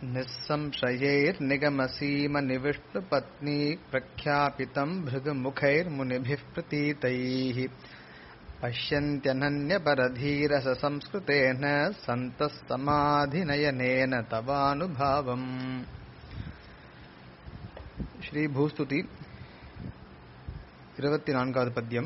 निःसंशयैर्निगमसीमनिविष्णुपत्नी प्रख्यापितम् भृगुमुखैर्मुनिभिः प्रतीतैः पश्यन्त्यनन्यपरधीरसंस्कृतेन सन्तस्तमाधिनयनेन तवानुभावम् ஸ்ரீபூஸ்துதி இருபத்தி நான்காவது பத்தியம்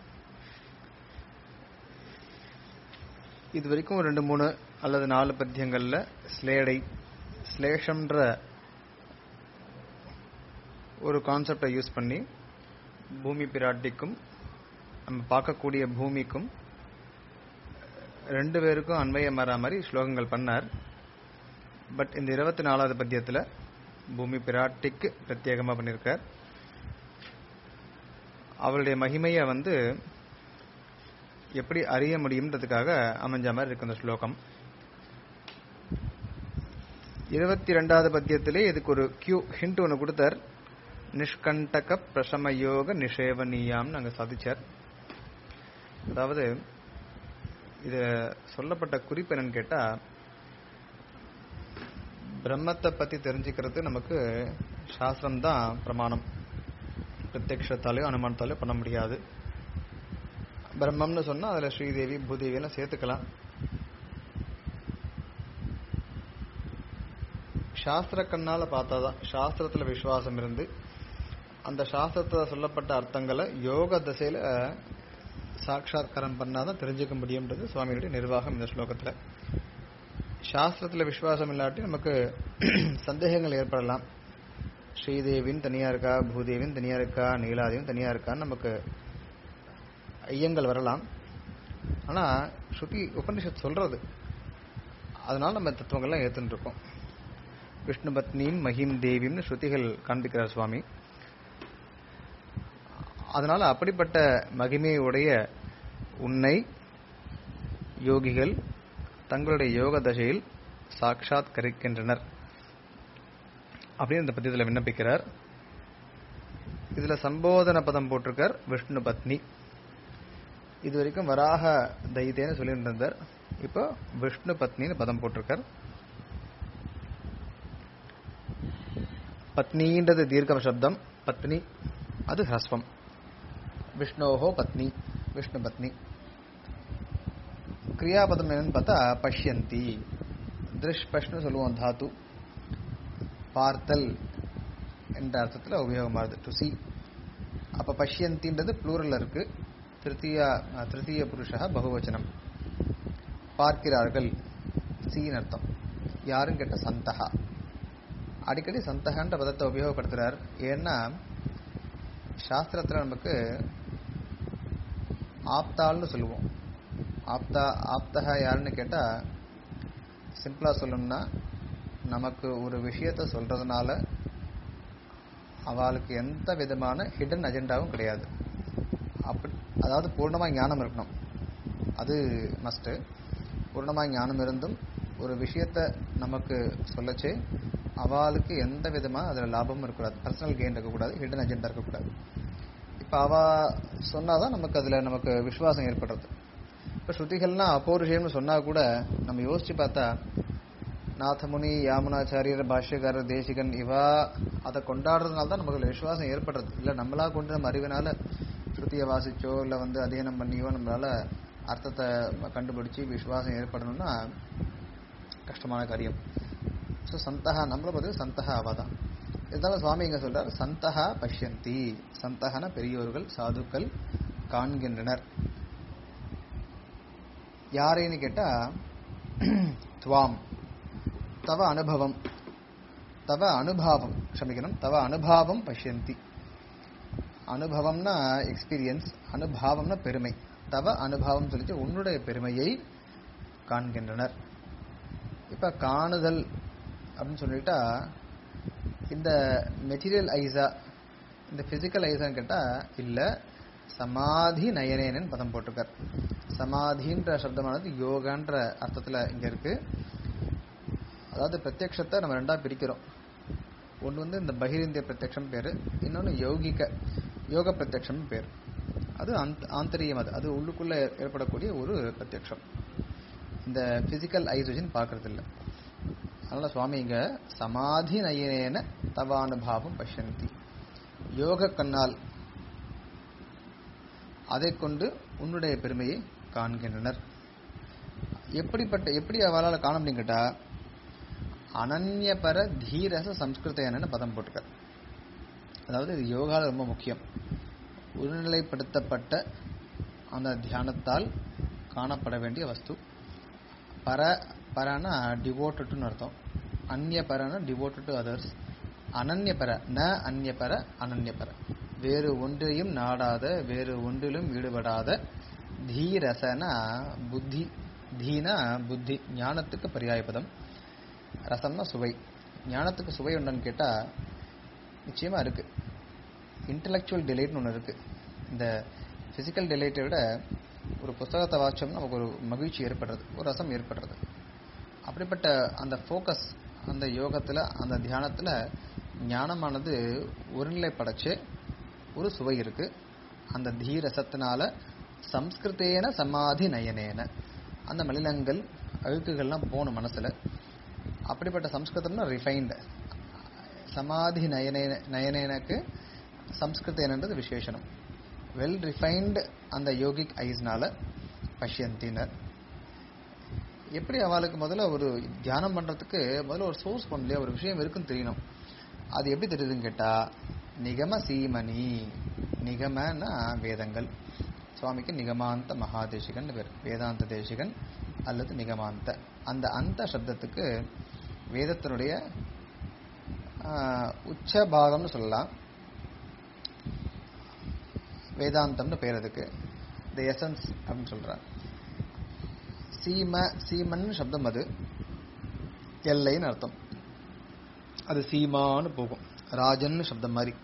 இது வரைக்கும் ரெண்டு மூணு அல்லது நாலு பத்தியங்கள்ல ஸ்லேடை ஸ்லேஷம்ன்ற ஒரு கான்செப்டை யூஸ் பண்ணி பூமி பிராட்டிக்கும் நம்ம பார்க்கக்கூடிய பூமிக்கும் ரெண்டு பேருக்கும் அன்வயம் வர மாதிரி ஸ்லோகங்கள் பண்ணார் பட் இந்த இருபத்தி நாலாவது பத்தியத்தில் பூமி பிராட்டிக்கு பிரத்யேகமாக பண்ணியிருக்கார் அவளுடைய மகிமையை வந்து எப்படி அறிய முடியுன்றதுக்காக அமைஞ்ச மாதிரி இருக்கு அந்த ஸ்லோகம் இருபத்தி ரெண்டாவது பத்தியத்திலே இதுக்கு ஒரு கியூ ஹிண்ட் ஒன்று கொடுத்தார் நிஷ்கண்டக பிரசமயோக நிஷேவனியாம்னு அங்கே சாதிச்சார் அதாவது இது சொல்லப்பட்ட குறிப்பு என்னன்னு கேட்டா பிரம்மத்தை பத்தி தெரிஞ்சுக்கிறது நமக்கு சாஸ்திரம் தான் பிரமாணம் பிரத்யக்ஷத்தாலேயோ அனுமானத்தாலேயோ பண்ண முடியாது பிரம்மம்னு சொன்னா அதுல ஸ்ரீதேவி பூதேவி எல்லாம் சேர்த்துக்கலாம் சாஸ்திர கண்ணால பார்த்தாதான் சாஸ்திரத்துல விசுவாசம் இருந்து அந்த சாஸ்திரத்துல சொல்லப்பட்ட அர்த்தங்களை யோக திசையில சாட்சாத்காரம் பண்ணாதான் தெரிஞ்சுக்க முடியும்ன்றது சுவாமியுடைய நிர்வாகம் இந்த ஸ்லோகத்துல சாஸ்திரத்துல விசுவாசம் இல்லாட்டி நமக்கு சந்தேகங்கள் ஏற்படலாம் ஸ்ரீதேவின் தனியா இருக்கா பூதேவின் தனியா இருக்கா நீலாதேவின் தனியா இருக்கான்னு நமக்கு ஐயங்கள் வரலாம் ஆனா ஸ்ருதி உபனிஷத் சொல்றது அதனால நம்ம தத்துவங்கள்லாம் ஏத்துட்டு இருக்கோம் விஷ்ணு பத்னின் மஹிம் தேவின்னு ஸ்ருதிகள் காண்பிக்கிறார் சுவாமி அதனால அப்படிப்பட்ட மகிமையுடைய உன்னை யோகிகள் தங்களுடைய யோக தசையில் சாட்சாத் கரிக்கின்றனர் அப்படின்னு இந்த பத்தியத்தில் விண்ணப்பிக்கிறார் இதுல சம்போதன பதம் போட்டிருக்கார் விஷ்ணு பத்னி இது வரைக்கும் வராக தைத்தேன்னு சொல்லிட்டு இருந்தார் இப்போ விஷ்ணு பத்னின்னு பதம் போட்டிருக்கார் பத்னின்றது தீர்க்கம் சப்தம் பத்னி அது ஹஸ்வம் விஷ்ணோஹோ பத்னி விஷ்ணு பத்னி கிரியாபதம் என்னன்னு பார்த்தா பஷ்யந்தி திருஷ் பஷ்னு சொல்லுவோம் தாத்து பார்த்தல் என்ற அர்த்தத்தில் உபயோகமாகுது டு சி அப்ப பஷ்யந்தின்றது ப்ளூரல் இருக்கு திருத்தீய திருத்தீய புருஷா பகுவச்சனம் பார்க்கிறார்கள் சீன் அர்த்தம் யாரும் கேட்ட சந்தகா அடிக்கடி சந்தகன்ற பதத்தை உபயோகப்படுத்துறார் ஏன்னா சாஸ்திரத்துல நமக்கு ஆப்தால்னு சொல்லுவோம் ஆப்தா ஆப்தகா யாருன்னு கேட்டா சிம்பிளா சொல்லணும்னா நமக்கு ஒரு விஷயத்த சொல்றதுனால அவளுக்கு எந்த விதமான ஹிடன் அஜெண்டாவும் கிடையாது அப்படி அதாவது பூர்ணமா ஞானம் இருக்கணும் அது மஸ்ட் பூர்ணமா ஞானம் இருந்தும் ஒரு விஷயத்த நமக்கு சொல்லச்சே அவளுக்கு எந்த விதமான அதுல லாபமும் இருக்கக்கூடாது பர்சனல் கெயின் இருக்கக்கூடாது ஹிடன் அஜெண்டா இருக்கக்கூடாது இப்ப அவ சொன்னாதான் நமக்கு அதுல நமக்கு விசுவாசம் ஏற்படுறது இப்ப ஸ்ருதிகள்னா அபௌருஷயம்னு சொன்னா கூட நம்ம யோசிச்சு பார்த்தா நாதமுனி யாமுனாச்சாரியர் பாஷ்யக்காரர் தேசிகன் இவா அதை கொண்டாடுறதுனால தான் நமக்கு விசுவாசம் ஏற்படுறது இல்ல நம்மளா கொண்டு நம்ம அறிவினால ஸ்ருதியை வாசிச்சோ இல்ல வந்து அध्यயனம் பண்ணியோ நம்மளால அர்த்தத்தை கண்டுபிடிச்சு விசுவாசம் ஏற்படணும்னா கஷ்டமான காரியம் ஸோ சந்தகா நம்மளை பொறுத்த சந்தகா அவாதான் இருந்தாலும் சுவாமி இங்க சொல்றார் சந்தகா பஷ்யந்தி சந்தகன பெரியோர்கள் சாதுக்கள் காண்கின்றனர் யாரைன்னு கேட்டா துவாம் தவ அனுபவம் தவ அனுபாவம் க்ஷமிக்கணும் தவ அனுபாவம் பஷ்யந்தி அனுபவம்னா எக்ஸ்பீரியன்ஸ் அனுபாவம்னா பெருமை தவ அனுபவம் சொல்லிட்டு உன்னுடைய பெருமையை காண்கின்றனர் இப்ப காணுதல் அப்படின்னு சொல்லிட்டா இந்த மெட்டீரியல் ஐஸா இந்த பிசிக்கல் ஐஸான்னு கேட்டா இல்ல சமாதி நயனேனன் பதம் போட்டிருக்கார் சமாதின்ற சப்தமானது யோகான்ற அர்த்தத்துல இங்க இருக்கு அதாவது பிரத்யக்ஷத்தை நம்ம ரெண்டா பிரிக்கிறோம் ஒன்று வந்து இந்த பகிரிந்திய பிரத்யக்ஷம் பேரு இன்னொன்று யௌகிக யோக பிரத்யக்ஷம் பேர் அது ஆந்த- ஆந்தரியம் அது அது உள்ளுக்குள்ள ஏற்படக்கூடிய ஒரு பிரத்யக்ஷம் இந்த பிசிக்கல் ஐஸ் வச்சு பார்க்கறது இல்ல அதனால சுவாமி இங்க சமாதி நயனேன தவானுபாவம் பஷ்யந்தி யோக கண்ணால் அதை கொண்டு உன்னுடைய பெருமையை காண்கின்றனர் எப்படிப்பட்ட எப்படி அவளால் காண முடியும் கேட்டா அனன்யபர தீரச சம்ஸ்கிருதேனன்னு பதம் போட்டுக்க அதாவது இது யோகால ரொம்ப முக்கியம் ஒருநிலைப்படுத்தப்பட்ட அந்த தியானத்தால் காணப்பட வேண்டிய வஸ்து பர பரனா டிவோட்டட்னு அர்த்தம் அந்நிய பரனா டிவோட்டட் டு அதர்ஸ் அனன்யபர ந அந்நியபர அனன்யபர வேறு ஒன்றையும் நாடாத வேறு ஒன்றிலும் ஈடுபடாத தீரசனா புத்தி தீனா புத்தி ஞானத்துக்கு பரியாய பதம் ரசம்னா சுவை ஞானத்துக்கு சுவை உண்டான்னு கேட்டா நிச்சயமா இருக்கு இன்டலெக்சுவல் டிலைட்னு ஒன்று இருக்கு இந்த பிசிக்கல் டிலைட்டை விட ஒரு புஸ்தகத்தை வாச்சோம்னா நமக்கு ஒரு மகிழ்ச்சி ஏற்படுறது ஒரு ரசம் ஏற்படுறது அப்படிப்பட்ட அந்த ஃபோக்கஸ் அந்த யோகத்தில் அந்த தியானத்தில் ஞானமானது ஒருநிலை படைச்சு ஒரு சுவை இருக்கு அந்த தீரசத்தினால சம்ஸ்கிருத்தேன சமாதி நயனேன அந்த மலினங்கள் அழுக்குகள்லாம் போகணும் மனசுல அப்படிப்பட்ட சம்ஸ்கிருதம்னா ரிஃபைன்டு சமாதி நயனே நயனேனக்கு சம்ஸ்கிருதேனன்றது விசேஷனம் வெல் ரிஃபைன்டு அந்த யோகிக் ஐஸ்னால பஷ்யந்தினர் எப்படி அவளுக்கு முதல்ல ஒரு தியானம் பண்றதுக்கு முதல்ல ஒரு சோர்ஸ் பண்ணலையா ஒரு விஷயம் இருக்குன்னு தெரியணும் அது எப்படி தெரியுதுன்னு கேட்டா நிகம சீமணி நிகமனா வேதங்கள் சுவாமிக்கு நிகமாந்த மகாதேசிகன் பேர் வேதாந்த தேசிகன் அல்லது நிகமாந்த அந்த அந்த சப்தத்துக்கு வேதத்தினுடைய உச்ச பாகம்னு சொல்லலாம் வேதாந்தம்னு பேர் அதுக்கு த எசன்ஸ் அப்படின்னு சொல்றார் சீம சீமன் சப்தம் அது எல்லைன்னு அர்த்தம் அது சீமான்னு போகும் ராஜன் சப்தம் மாதிரி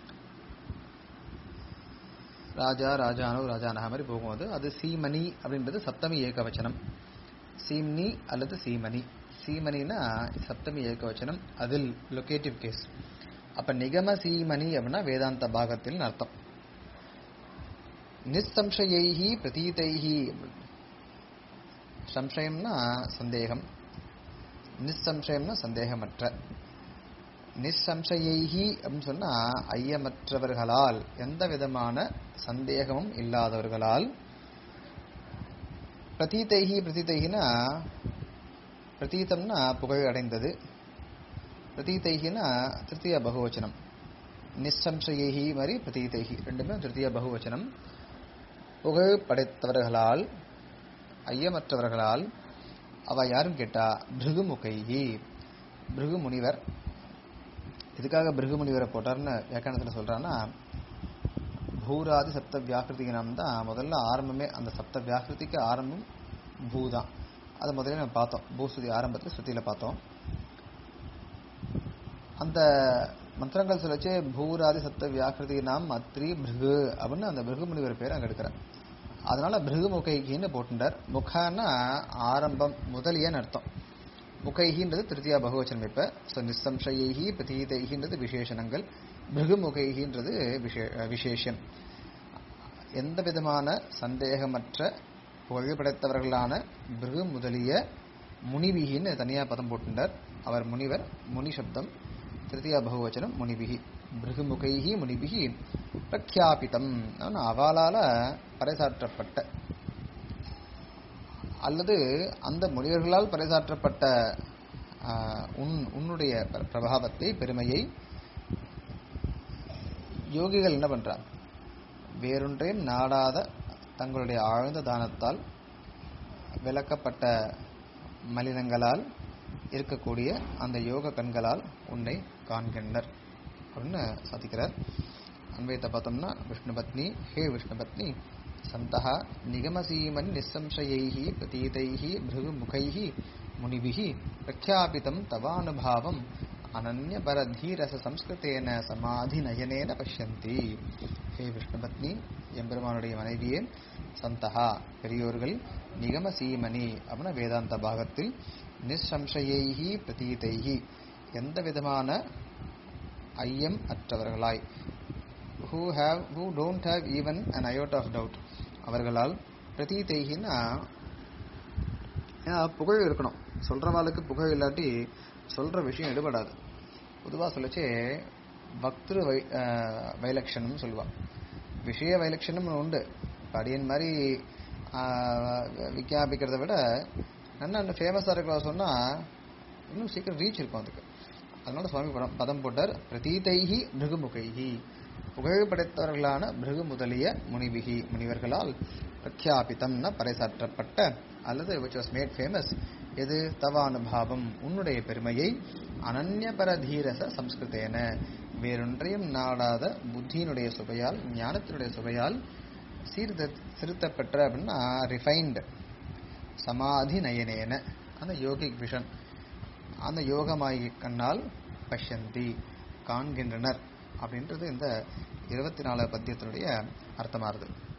ராஜா ராஜானோ ராஜானக மாதிரி போகும் அது அது சீமணி அப்படின்றது சப்தமி ஏகவச்சனம் சீம்னி அல்லது சீமணி சீமணினா சப்தமி ஏகவச்சனம் அதில் லொகேட்டிவ் கேஸ் அப்ப நிகம சீமணி அப்படின்னா வேதாந்த பாகத்தில் அர்த்தம் நிசம்சயைஹி பிரதீதைஹி சம்சயம்னா சந்தேகம் நிசம்சயம்னா சந்தேகமற்ற நிசம்சயைஹி அப்படின்னு சொன்னா ஐயமற்றவர்களால் எந்த விதமான சந்தேகமும் இல்லாதவர்களால் பிரதீதைஹி பிரதீதைஹினா பிரதீதம்னா புகழ் அடைந்தது பிரதீதைஹினா திருத்திய பகுவச்சனம் நிசம்சயைஹி மாதிரி பிரதீதைஹி ரெண்டுமே திருத்திய பகுவச்சனம் புகழ் படைத்தவர்களால் ஐயமற்றவர்களால் அவ யாரும் கேட்டா பிருகுமுகைகி பிருகு முனிவர் எதுக்காக பிருகு முனிவரை போட்டார்னு வியாக்கியானத்தில் சொல்றான்னா பூராதி சப்த வியாக்கிருதிகினம் தான் முதல்ல ஆரம்பமே அந்த சப்த வியாக்கிருதிக்கு ஆரம்பம் பூ தான் அதை முதல்ல நம்ம பார்த்தோம் பூஸ்துதி ஆரம்பத்தில் ஸ்ருதியில் பார்த்தோம் அந்த மந்திரங்கள் சொல்லச்சு பூராதி சப்த வியாக்கிருதி நாம் அத்ரி பிருகு அப்படின்னு அந்த பிருகு முனிவர் பேர் அங்கே எடுக்கிறார் அதனால பிருகு முகைகின்னு போட்டுட்டார் முகன்னா ஆரம்பம் முதலியன்னு அர்த்தம் முகைகின்றது திருத்தியா பகுவச்சனம் இப்ப ஸோ நிசம்சயைகி பிரதீதைகின்றது விசேஷணங்கள் பிருகு முகைகின்றது விசேஷம் எந்த விதமான சந்தேகமற்ற புகழ்படைத்தவர்களான பிருகு முதலிய முனிவிகின்னு தனியா பதம் போட்டுட்டார் அவர் முனிவர் முனி சப்தம் திருத்தியா பகுவச்சனம் முனிபிகி பிருகுமுகைகி முனிபிகி பிரக்யாபிதம் அவளால பறைசாற்றப்பட்ட அல்லது அந்த முனிவர்களால் பறைசாற்றப்பட்ட உன் உன்னுடைய பிரபாவத்தை பெருமையை யோகிகள் என்ன பண்றாங்க வேறொன்றையும் நாடாத தங்களுடைய ஆழ்ந்த தானத்தால் விளக்கப்பட்ட மலினங்களால் இருக்கக்கூடிய அந்த யோக கண்களால் உன்னை காண்கின்றனர் அப்படின்னு சாதிக்கிறார் அன்வைத்த பார்த்தோம்னா விஷ்ணுபத்னி ஹே விஷ்ணுபத்னி சந்தः நிகமசீமன் நிசம்சயைः பிரதீதைः भृगुमुखैः मुनिभिः प्रख्यापितं तवानुभावम् அனன்யபரதீரச சம்ஸ்கிருத்தேன சமாதி நயனேன பஷ்யந்தி ஹே விஷ்ணுபத்னி எம்பெருமானுடைய மனைவியே சந்தகா பெரியோர்கள் நிகம சீமணி அப்படின்னா வேதாந்த பாகத்தில் நிசம்சயைஹி பிரதீதைஹி எந்த விதமான ஐயம் அற்றவர்களாய் who have who don't have even an iota of doubt அவர்களால் பிரதீதைகின்னா ஏன்னா புகழ் இருக்கணும் சொல்றவாளுக்கு புகழ் இல்லாட்டி சொல்ற விஷயம் எடுபடாது பொதுவா சொல்லச்சே பக்திரு வை ஆஹ் வைலட்சணம்னு சொல்லுவா விஷய வைலட்சணம் உண்டு இப்ப அடியன் மாதிரி ஆஹ் விஞ்ஞாபிக்கிறத விட நல்லா ஃபேமஸாக இருக்கிற சொன்னா இன்னும் சீக்கிரம் ரீச் இருக்கும் அதுக்கு அதனால சுவாமி படம் பதம் போட்டார் பிரதீதைஹி பிருகுமுகைஹி புகழ் படைத்தவர்களான பிருகு முதலிய முனிவிகி முனிவர்களால் பிரக்யாபித்தம்ன பறைசாற்றப்பட்ட அல்லது விச் வாஸ் மேட் ஃபேமஸ் எது தவ அனுபாவம் உன்னுடைய பெருமையை அனன்ய பரதீரச சம்ஸ்கிருதேன வேறொன்றையும் நாடாத புத்தியினுடைய சுவையால் ஞானத்தினுடைய சுவையால் சீர்த திருத்தப்பெற்ற அப்படின்னா ரிஃபைன்டு சமாதி நயனேன அந்த யோகிக் விஷன் அந்த யோகமாகி கண்ணால் பஷ்யந்தி காண்கின்றனர் அப்படின்றது இந்த இருபத்தி நாலு பத்தியத்தினுடைய அர்த்தமாகுது